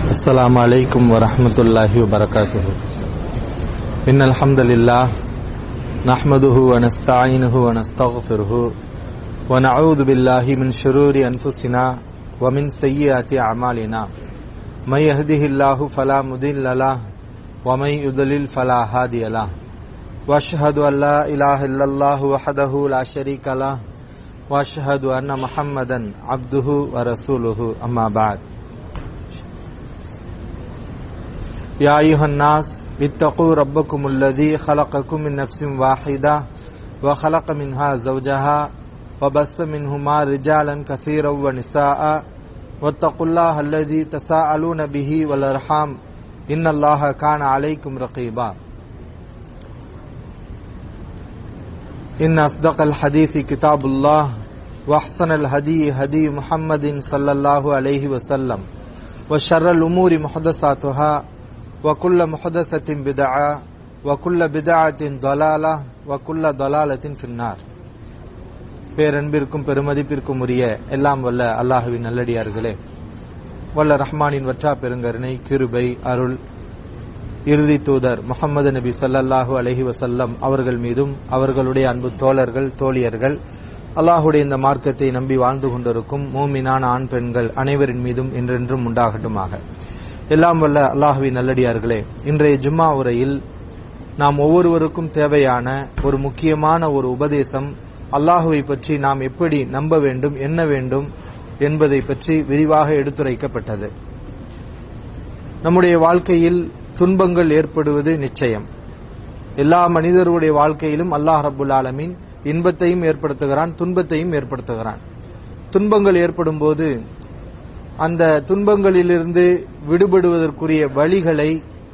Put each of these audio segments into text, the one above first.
السلام عليكم ورحمة الله وبركاته إن الحمد لله نحمده ونستعينه ونستغفره ونعوذ بالله من شرور أنفسنا ومن سيئات أعمالنا من يهده الله فلا مضل له ومن يضلل فلا هادي له واشهد ان لا اله الا الله وحده لا شريك له واشهد ان محمدا عبده ورسوله اما بعد يا ايها الناس اتقوا ربكم الذي خلقكم من نفس واحده وخلق منها زوجها وبث منهما رجالا كثيرا ونساء واتقوا الله الذي تساءلون به والارحام ان الله كان عليكم رقيبا إن أصدق الحديث كتاب الله وأحسن الهدي هدي محمد صلى الله عليه وسلم وشر الأمور محدثاتها وكل محدثة بدعة وكل بدعة ضلالة وكل ضلالة في النار பேரன்பிற்கும் பெருமதிப்பிற்கும் உரிய எல்லாம் வல்ல அல்லாஹுவின் நல்லடியார்களே வல்ல ரஹ்மானின் வற்றா பெருங்கருணை கிருபை அருள் இறுதி தூதர் முகமது நபி ஸல்லல்லாஹு அலைஹி வசல்லம் அவர்கள் மீதும் அவர்களுடைய அன்பு தோழர்கள் தோழியர்கள் அல்லாஹுடைய இந்த மார்க்கத்தை நம்பி வாழ்ந்து கொண்டிருக்கும் மூமினான ஆண் பெண்கள் அனைவரின் மீதும் என்றென்றும் உண்டாகட்டுமாக எல்லாம் வல்ல அல்லாஹுவின் நல்லடியார்களே இன்றைய ஜும்மா உரையில் நாம் ஒவ்வொருவருக்கும் தேவையான ஒரு முக்கியமான ஒரு உபதேசம் அல்லாஹுவை பற்றி நாம் எப்படி நம்ப வேண்டும் என்ன வேண்டும் என்பதை பற்றி விரிவாக எடுத்துரைக்கப்பட்டது நம்முடைய வாழ்க்கையில் துன்பங்கள் ஏற்படுவது நிச்சயம் எல்லா மனிதருடைய வாழ்க்கையிலும் அல்லாஹ் ரபுல் ஆலமீன் இன்பத்தையும் ஏற்படுத்துகிறான் துன்பத்தையும் ஏற்படுத்துகிறான் துன்பங்கள் ஏற்படும் போது அந்த துன்பங்களிலிருந்து விடுபடுவதற்குரிய வழிகளை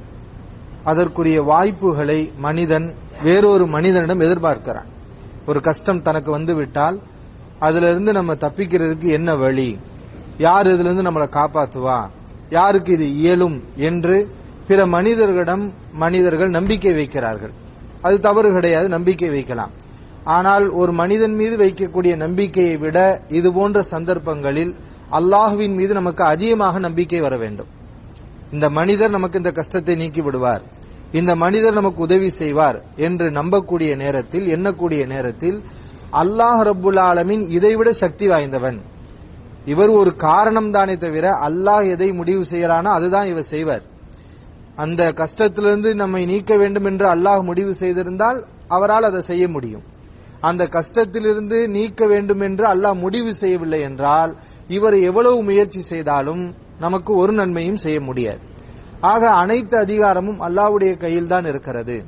அதற்குரிய வாய்ப்புகளை மனிதன் வேறொரு மனிதனிடம் எதிர்பார்க்கிறான் ஒரு கஷ்டம் தனக்கு வந்து விட்டால் அதுல இருந்து நம்ம தப்பிக்கிறதுக்கு என்ன வழி யார் இதுல இருந்து நம்மளை காப்பாத்துவா யாருக்கு இது இயலும் என்று பிற மனிதர்களிடம் மனிதர்கள் நம்பிக்கை வைக்கிறார்கள் அது தவறு கிடையாது நம்பிக்கை வைக்கலாம் ஆனால் ஒரு மனிதன் மீது வைக்கக்கூடிய நம்பிக்கையை விட இது போன்ற சந்தர்ப்பங்களில் அல்லாஹுவின் மீது நமக்கு அதிகமாக நம்பிக்கை வர வேண்டும் இந்த மனிதர் நமக்கு இந்த கஷ்டத்தை நீக்கி விடுவார் இந்த மனிதர் நமக்கு உதவி செய்வார் என்று நம்பக்கூடிய நேரத்தில் எண்ணக்கூடிய நேரத்தில் அல்லாஹ் ரபுல் ஆலமின் இதைவிட சக்தி வாய்ந்தவன் இவர் ஒரு காரணம் தானே தவிர அல்லாஹ் எதை முடிவு செய்யறானோ அதுதான் இவர் செய்வார் அந்த கஷ்டத்திலிருந்து நம்மை நீக்க வேண்டும் என்று அல்லாஹ் முடிவு செய்திருந்தால் அவரால் அதை செய்ய முடியும் அந்த கஷ்டத்திலிருந்து நீக்க வேண்டும் என்று அல்லாஹ் முடிவு செய்யவில்லை என்றால் இவர் எவ்வளவு முயற்சி செய்தாலும் நமக்கு ஒரு நன்மையும் செய்ய முடியாது ஆக அனைத்து அதிகாரமும் அல்லாஹ்வுடைய கையில் தான் இருக்கிறது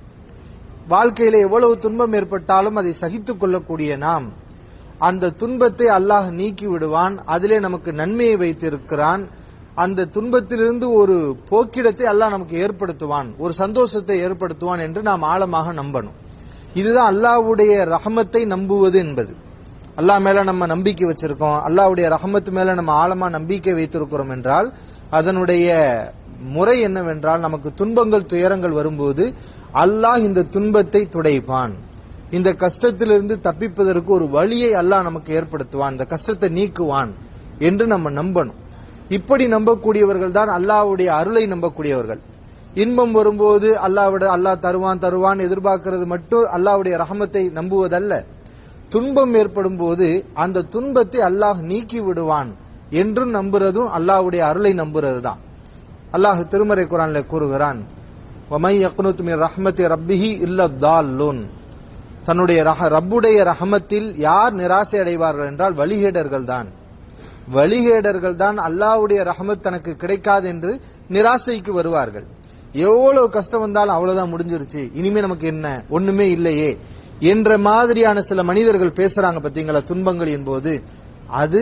வாழ்க்கையில எவ்வளவு துன்பம் ஏற்பட்டாலும் அதை சகித்துக் கொள்ளக்கூடிய நாம் அந்த துன்பத்தை அல்லாஹ் நீக்கி விடுவான் அதிலே நமக்கு நன்மையை வைத்திருக்கிறான் அந்த துன்பத்திலிருந்து ஒரு போக்கிடத்தை அல்லாஹ் நமக்கு ஏற்படுத்துவான் ஒரு சந்தோஷத்தை ஏற்படுத்துவான் என்று நாம் ஆழமாக நம்பணும் இதுதான் அல்லாஹ்வுடைய ரஹமத்தை நம்புவது என்பது அல்லாஹ் மேல நம்ம நம்பிக்கை வச்சிருக்கோம் அல்லாஹ்வுடைய ரஹமத்து மேல நம்ம ஆழமா நம்பிக்கை வைத்திருக்கிறோம் என்றால் அதனுடைய முறை என்னவென்றால் நமக்கு துன்பங்கள் துயரங்கள் வரும்போது அல்லாஹ் இந்த துன்பத்தை துடைப்பான் இந்த கஷ்டத்திலிருந்து தப்பிப்பதற்கு ஒரு வழியை அல்லாஹ் நமக்கு ஏற்படுத்துவான் இந்த கஷ்டத்தை நீக்குவான் என்று நம்ம நம்பணும் இப்படி நம்பக்கூடியவர்கள் தான் அல்லாஹ்வுடைய அருளை நம்பக்கூடியவர்கள் இன்பம் வரும்போது அல்லாவிட அல்லாஹ் தருவான் தருவான் எதிர்பார்க்கிறது மட்டும் அல்லாஹ்வுடைய ரஹமத்தை நம்புவதல்ல துன்பம் ஏற்படும் போது அந்த துன்பத்தை அல்லாஹ் நீக்கி விடுவான் என்றும் நம்புறதும் அல்லாஹ்வுடைய அருளை நம்புறது தான் அல்லாஹ் திருமறை குரான்ல கூறுகிறான் வமை யக்னுத் மின் ரஹ்மத்தி ரப்பிஹி இல்ல தால்லூன் தன்னுடைய ரப்புடைய ரஹமத்தில் யார் நிராசை அடைவார்கள் என்றால் வழிகேடர்கள் தான் வழிகேடர்கள் தான் அல்லாவுடைய ரஹமத் தனக்கு கிடைக்காது என்று நிராசைக்கு வருவார்கள் எவ்வளவு கஷ்டம் வந்தாலும் அவ்வளவுதான் முடிஞ்சிருச்சு இனிமே நமக்கு என்ன ஒண்ணுமே இல்லையே என்ற மாதிரியான சில மனிதர்கள் பேசுறாங்க பாத்தீங்களா துன்பங்கள் என்பது அது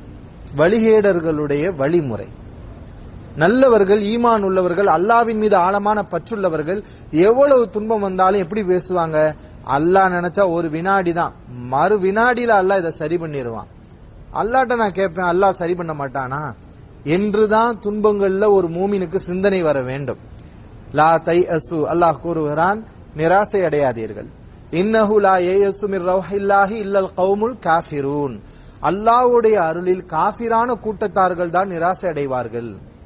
வழிகேடர்களுடைய வழிமுறை நல்லவர்கள் ஈமான் உள்ளவர்கள் அல்லாவின் மீது ஆழமான பற்றுள்ளவர்கள் எவ்வளவு துன்பம் வந்தாலும் எப்படி பேசுவாங்க அல்லாஹ் நினைச்சா ஒரு வினாடி தான் மறு வினாடியில அல்லாஹ் இதை சரி பண்ணிடுவான் அல்லாட்ட நான் கேட்பேன் அல்லாஹ் சரி பண்ண மாட்டானா என்றுதான் துன்பங்கள்ல ஒரு மூமினுக்கு சிந்தனை வர வேண்டும் லா தை அசு அல்லாஹ் கூறுகிறான் நிராசை அடையாதீர்கள் இன்னஹு லா ஏயசு மிர் ரவ்ஹில்லாஹி இல்லல் கௌமுல் காஃபிரூன் அல்லாஹ்வுடைய அருளில் காஃபிரான கூட்டத்தார்கள் தான் நிராசை அடைவார்கள்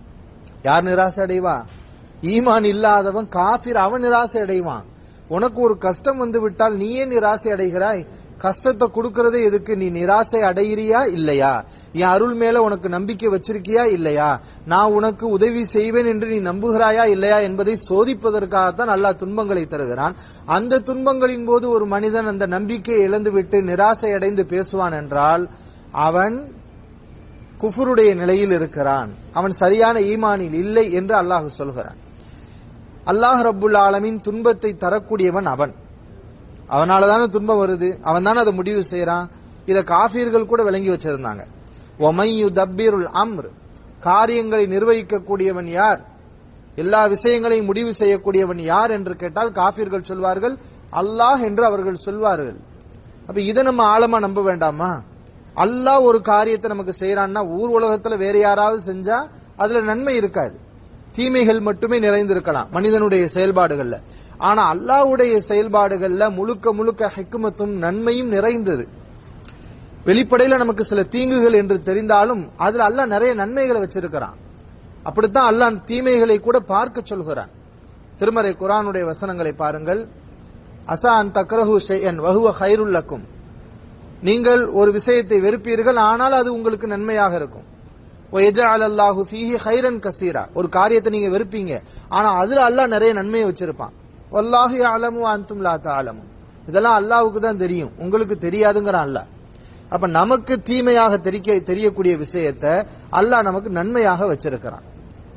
யார் நிராசை அடைவா ஈமான் இல்லாதவன் காஃபிர் அவன் நிராசை அடைவான் உனக்கு ஒரு கஷ்டம் வந்து விட்டால் நீயே நிராசை அடைகிறாய் கஷ்டத்தை கொடுக்கறதே எதுக்கு நீ நிராசை அடைகிறியா இல்லையா என் அருள் மேல உனக்கு நம்பிக்கை வச்சிருக்கியா இல்லையா நான் உனக்கு உதவி செய்வேன் என்று நீ நம்புகிறாயா இல்லையா என்பதை சோதிப்பதற்காகத்தான் அல்லாஹ் துன்பங்களை தருகிறான் அந்த துன்பங்களின் போது ஒரு மனிதன் அந்த நம்பிக்கையை இழந்துவிட்டு நிராசை அடைந்து பேசுவான் என்றால் அவன் குஃபருடைய நிலையில் இருக்கிறான் அவன் சரியான ஈமானில் இல்லை என்று அல்லாஹ் சொல்கிறான் அல்லாஹ் ரப்புல் ஆலமின் துன்பத்தை தரக்கூடியவன் அவன் அவனால தானே துன்பம் வருது அவன் தானே அதை முடிவு செய்யறான் இத காஃபியர்கள் கூட விளங்கி வச்சிருந்தாங்க ஒமையு தப்பீருல் அம்ர் காரியங்களை நிர்வகிக்கக்கூடியவன் யார் எல்லா விஷயங்களையும் முடிவு செய்யக்கூடியவன் யார் என்று கேட்டால் காஃபியர்கள் சொல்வார்கள் அல்லாஹ் என்று அவர்கள் சொல்வார்கள் அப்ப இதை நம்ம ஆழமா நம்ப வேண்டாமா அல்லாஹ் ஒரு காரியத்தை நமக்கு செய்யறான்னா ஊர் உலகத்துல வேற யாராவது செஞ்சா அதுல நன்மை இருக்காது தீமைகள் மட்டுமே நிறைந்திருக்கலாம் மனிதனுடைய செயல்பாடுகள்ல ஆனா அல்லாஹ்வுடைய செயல்பாடுகள்ல முழுக்க முழுக்க ஹிக்மத்தும் நன்மையும் நிறைந்தது வெளிப்படையில நமக்கு சில தீங்குகள் என்று தெரிந்தாலும் அதுல அல்லாஹ் நிறைய நன்மைகளை வச்சிருக்கிறான் அப்படித்தான் அல்லாஹ் தீமைகளை கூட பார்க்க சொல்கிறான் திருமறை குரானுடைய வசனங்களை பாருங்கள் அசா அன் தக்ரஹு ஷைஅன் வஹுவ ஹைருல்லக்கும் நீங்கள் ஒரு விஷயத்தை வெறுப்பீர்கள் ஆனால் அது உங்களுக்கு நன்மையாக இருக்கும் அல்லாஹு ஃபீஹி ஹைரன் கசீரா ஒரு காரியத்தை நீங்க வெறுப்பீங்க ஆனா அதுல அல்லாஹ் நிறைய நன்மையை வச்சிருப்பான் வல்லாஹி அலமு அந்தும் லா தாலமு இதெல்லாம் அல்லாஹ்வுக்கு தான் தெரியும் உங்களுக்கு தெரியாதுங்கிறான் அல்லாஹ் அப்ப நமக்கு தீமையாக தெரிய தெரியக்கூடிய விஷயத்தை அல்லாஹ் நமக்கு நன்மையாக வச்சிருக்கிறான்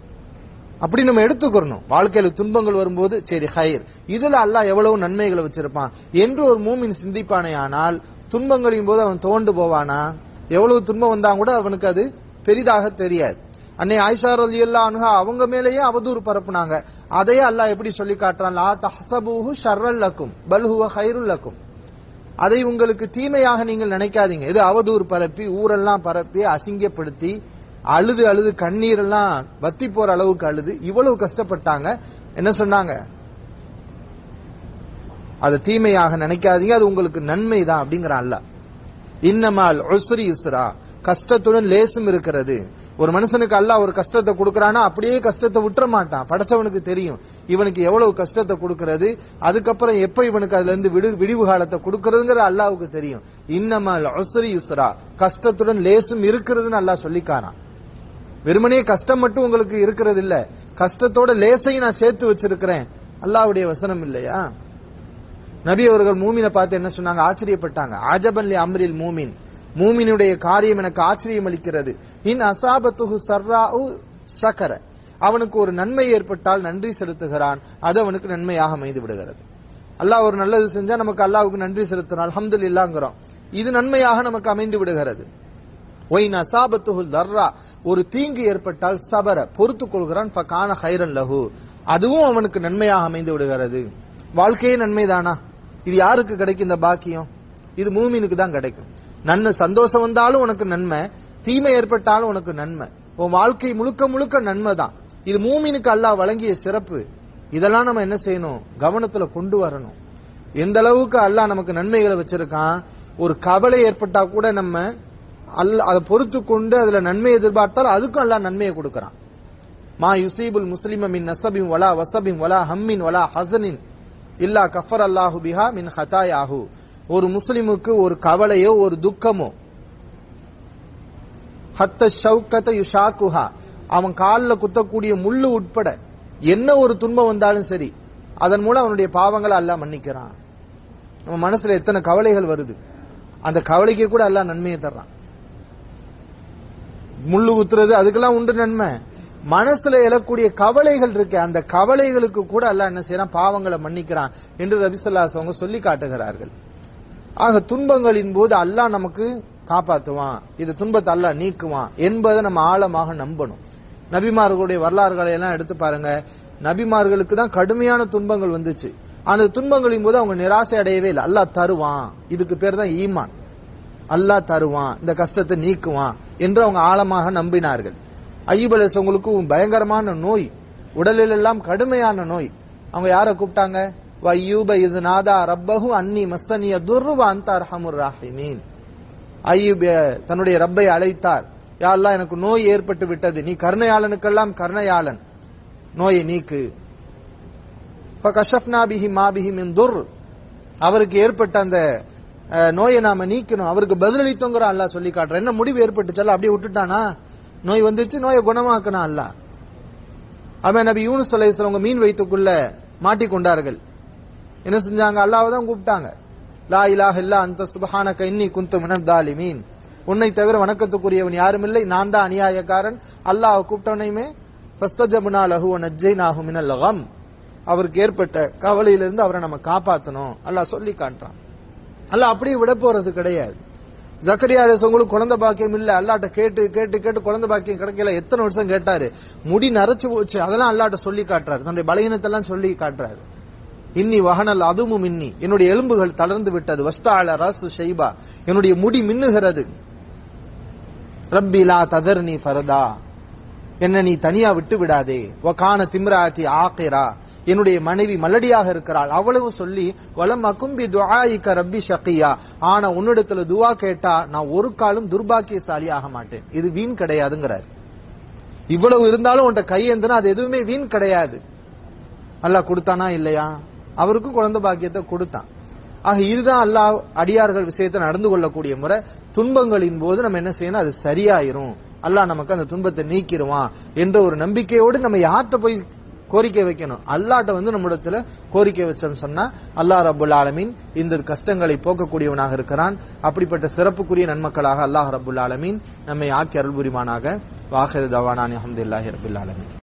அப்படி நம்ம எடுத்துக்கிறணும் வாழ்க்கையில துன்பங்கள் வரும்போது சரி ஹைர் இதுல அல்லாஹ் எவ்வளவு நன்மைகளை வச்சிருப்பான் என்று ஒரு மூமின் சிந்திப்பானே ஆனால் துன்பங்களின் போது அவன் தோண்டு போவானா எவ்வளவு துன்பம் வந்தா கூட அவனுக்கு அது பெரிதாக தெரியாது அன்னை ஆயிஷா ரலி அனுகா அவங்க மேலேயே அவதூறு பரப்புனாங்க அதையே அல்லாஹ் எப்படி சொல்லி காட்டுறான் லா தஹசபூஹு ஷர்ரல் லக்கும் பல் ஹுவ ஹைருல் லக்கும் அதை உங்களுக்கு தீமையாக நீங்கள் நினைக்காதீங்க இது அவதூறு பரப்பி ஊரெல்லாம் பரப்பி அசிங்கப்படுத்தி அழுது அழுது கண்ணீர் எல்லாம் வத்தி போற அளவுக்கு அழுது இவ்வளவு கஷ்டப்பட்டாங்க என்ன சொன்னாங்க அது தீமையாக நினைக்காதீங்க அது உங்களுக்கு நன்மை தான் அப்படிங்கிறான் அல்ல இன்னமால் உஸ்ரி இஸ்ரா கஷ்டத்துடன் லேசும் இருக்கிறது ஒரு மனுஷனுக்கு அல்லாஹ் ஒரு கஷ்டத்தை கொடுக்கறானா அப்படியே கஷ்டத்தை விட்டுற மாட்டான் படைச்சவனுக்கு தெரியும் இவனுக்கு எவ்வளவு கஷ்டத்தை கொடுக்கறது அதுக்கப்புறம் எப்ப இவனுக்கு அதுல இருந்து விடு விடிவு காலத்தை கொடுக்கறதுங்கிற அல்லாவுக்கு தெரியும் இன்னமால் உஸ்ரி இஸ்ரா கஷ்டத்துடன் லேசும் இருக்கிறதுன்னு அல்லாஹ் சொல்லிக்காரான் வெறுமனே கஷ்டம் மட்டும் உங்களுக்கு இருக்கிறது இல்ல கஷ்டத்தோட லேசையும் நான் சேர்த்து வச்சிருக்கிறேன் அல்லாவுடைய வசனம் இல்லையா நபி அவர்கள் மூமினை பார்த்து என்ன சொன்னாங்க ஆச்சரியப்பட்டாங்க ஆஜபன்லி அம்ரில் மூமின் மூமினுடைய காரியம் எனக்கு ஆச்சரியம் அளிக்கிறது இன் அசாபத்துஹு சர்ராஉ சக்கர அவனுக்கு ஒரு நன்மை ஏற்பட்டால் நன்றி செலுத்துகிறான் அது அவனுக்கு நன்மையாக அமைந்து விடுகிறது அல்லாஹ் ஒரு நல்லது செஞ்சா நமக்கு அல்லாஹ்வுக்கு நன்றி செலுத்தணும் அல்ஹம்துலில்லாஹ்ங்கிறோம் இது நன்மையாக நமக்கு அமைந்து விடுகிறது ஒயின் அசாபத்துஹுல் தர்ரா ஒரு தீங்கு ஏற்பட்டால் சபர பொறுத்துக் கொள்கிறான் ஃபகான ஹைரன் லஹு அதுவும் அவனுக்கு நன்மையாக அமைந்து விடுகிறது வாழ்க்கையே நன்மைதானா இது யாருக்கு கிடைக்கும் இந்த பாக்கியம் இது மூமினுக்கு தான் கிடைக்கும் நன்மை சந்தோஷம் வந்தாலும் உனக்கு நன்மை தீமை ஏற்பட்டாலும் உனக்கு நன்மை உன் வாழ்க்கை முழுக்க முழுக்க நன்மை தான் இது மூமினுக்கு அல்லாஹ் வழங்கிய சிறப்பு இதெல்லாம் நம்ம என்ன செய்யணும் கவனத்துல கொண்டு வரணும் எந்த அளவுக்கு அல்லாஹ் நமக்கு நன்மைகளை வச்சிருக்கான் ஒரு கவலை ஏற்பட்டா கூட நம்ம அல்ல அதை பொறுத்து கொண்டு அதுல நன்மை எதிர்பார்த்தால் அதுக்கும் அல்லாஹ் நன்மையை கொடுக்கறான் மா யுசீபுல் முஸ்லிம மின் நசபின் வலா வசபின் வலா ஹம்மின் வலா ஹசனின் இல்லா கஃபர் அல்லாஹு பிஹா மின் ஹதாயாஹு ஒரு முஸ்லிமுக்கு ஒரு கவலையோ ஒரு துக்கமோ ஹத்த ஷவுக்கத்த யுஷாக்குஹா அவன் காலில் குத்தக்கூடிய முள்ளு உட்பட என்ன ஒரு துன்பம் வந்தாலும் சரி அதன் மூலம் அவனுடைய பாவங்களை அல்லாஹ் மன்னிக்கிறான் நம்ம மனசுல எத்தனை கவலைகள் வருது அந்த கவலைக்கு கூட அல்லாஹ் நன்மையை தர்றான் முள்ளு குத்துறது அதுக்கெல்லாம் உண்டு நன்மை மனசுல எழக்கூடிய கவலைகள் இருக்கு அந்த கவலைகளுக்கு கூட அல்லாஹ் என்ன செய்யறான் பாவங்களை மன்னிக்கிறான் என்று ரபிசல்லாஸ் அவங்க சொல்லி காட்டுகிறார்கள் ஆக துன்பங்களின் போது அல்லாஹ் நமக்கு காப்பாத்துவான் இது துன்பத்தை அல்லாஹ் நீக்குவான் என்பதை நம்ம ஆழமாக நம்பணும் நபிமார்களுடைய வரலாறுகளை எல்லாம் எடுத்து பாருங்க நபிமார்களுக்கு தான் கடுமையான துன்பங்கள் வந்துச்சு அந்த துன்பங்களின் போது அவங்க நிராசை அடையவே இல்லை அல்லாஹ் தருவான் இதுக்கு பேர் தான் ஈமான் அல்லாஹ் தருவான் இந்த கஷ்டத்தை நீக்குவான் என்று அவங்க ஆழமாக நம்பினார்கள் ஐயூப் அலிஸ்வங்களுக்கு பயங்கரமான நோய் உடலில் எல்லாம் கடுமையான நோய் அவங்க யார கூப்பிட்டாங்க வையூப இது நாதா ரப்பஹு அன்னி மஸ்ஸனிய துர்வ அந்த அர்ஹமுர் ராஹிமீன் ஐயூப் தன்னுடைய ரப்பை அழைத்தார் யா அல்லாஹ் எனக்கு நோய் ஏற்பட்டு விட்டது நீ கருணையாளனுக்கெல்லாம் கருணையாளன் நோயை நீக்கு ஃபகஷஃப்னா பிஹி மா பிஹி மின் துர் அவருக்கு ஏற்பட்ட அந்த அஹ், நோயை நாம நீக்கணும் அவருக்கு பதிலளித்தோங்கிற அல்லாஹ் சொல்லி காட்டுற என்ன முடிவு ஏற்பட்டுச்சல்ல அப்படியே விட்டுட்டானா நோய் வந்துச்சு நோயை குணமாக்கணும் அல்லாஹ் அவன் நபி யூனுஸ் அலைஹிஸ்ஸலாம் அவங்க மீன் வைத்துக்குள்ள மாட்டிக்கொண்டார்கள் என்ன செஞ்சாங்க அல்லாஹ்வை தான் கூப்பிட்டாங்க லா இலாஹ இல்லா அந்த சுபஹானக இன்னி குந்து மினத் தாலிமீன் உன்னை தவிர வணக்கத்துக்குரியவன் யாரும் இல்லை நான் தான் அநியாயக்காரன் அல்லாஹ் கூப்பிட்டவனையுமே ஃபஸ்தஜப்னா லஹு வ நஜ்ஜைனாஹு மினல் கம் அவருக்கு ஏற்பட்ட கவலையிலிருந்து அவரை நம்ம காப்பாத்தணும் அல்லாஹ் சொல்லி காட்டுறான் அல்லாஹ் அப்படியே விட போறது கிடையாது ஜக்கரியா அலிசவங்களுக்கு குழந்தை பாக்கியம் இல்ல அல்லாட்ட கேட்டு கேட்டு கேட்டு குழந்தை பாக்கியம் கிடைக்கல எத்தனை வருஷம் கேட்டாரு முடி நரைச்சு போச்சு அதெல்லாம் அல்லாட்ட சொல்லி காட்டுறாரு தன்னுடைய பலகீனத்தெல்லாம் சொல்லி காட்டுறாரு இன்னி வகனல் அதுவும் இன்னி என்னுடைய எலும்புகள் தளர்ந்து விட்டது வஸ்தால ரசு ஷைபா என்னுடைய முடி மின்னுகிறது ரப்பி லா ததர்னி ஃபரதா என்ன நீ தனியா விட்டு விடாதே வகான திம்ராத்தி ஆகிரா என்னுடைய மனைவி மலடியாக இருக்கிறாள் அவ்வளவு சொல்லி வலம் அகும்பி துஆயிக்க ரப்பி ஷகியா ஆனா உன்னிடத்துல துவா கேட்டா நான் ஒரு காலும் துர்பாக்கியசாலி ஆக மாட்டேன் இது வீண் கிடையாதுங்கிறார் இவ்வளவு இருந்தாலும் உன்கிட்ட கையேந்தனா அது எதுவுமே வீண் கிடையாது அல்லாஹ் கொடுத்தானா இல்லையா அவருக்கும் குழந்தை பாக்கியத்தை கொடுத்தான் ஆக இதுதான் அல்லாஹ் அடியார்கள் விஷயத்தை நடந்து கொள்ளக்கூடிய முறை துன்பங்களின் போது நம்ம என்ன செய்யணும் அது சரியாயிரும் அல்லாஹ் நமக்கு அந்த துன்பத்தை நீக்கிடுவான் என்ற ஒரு நம்பிக்கையோடு நம்ம யார்கிட்ட போய் கோரிக்கை வைக்கணும் அல்லாட்ட வந்து நம்மிடத்துல கோரிக்கை வச்சோம் சொன்னா அல்லாஹ் ரபுல் ஆலமீன் இந்த கஷ்டங்களை போக்கக்கூடியவனாக இருக்கிறான் அப்படிப்பட்ட சிறப்புக்குரிய நன்மக்களாக அல்லாஹ் ரபுல் ஆலமீன் நம்மை ஆக்கி அருள் புரிவானாக வாஹிர் தவானானி அஹமதுல்லாஹி ரபுல் ஆலமீன்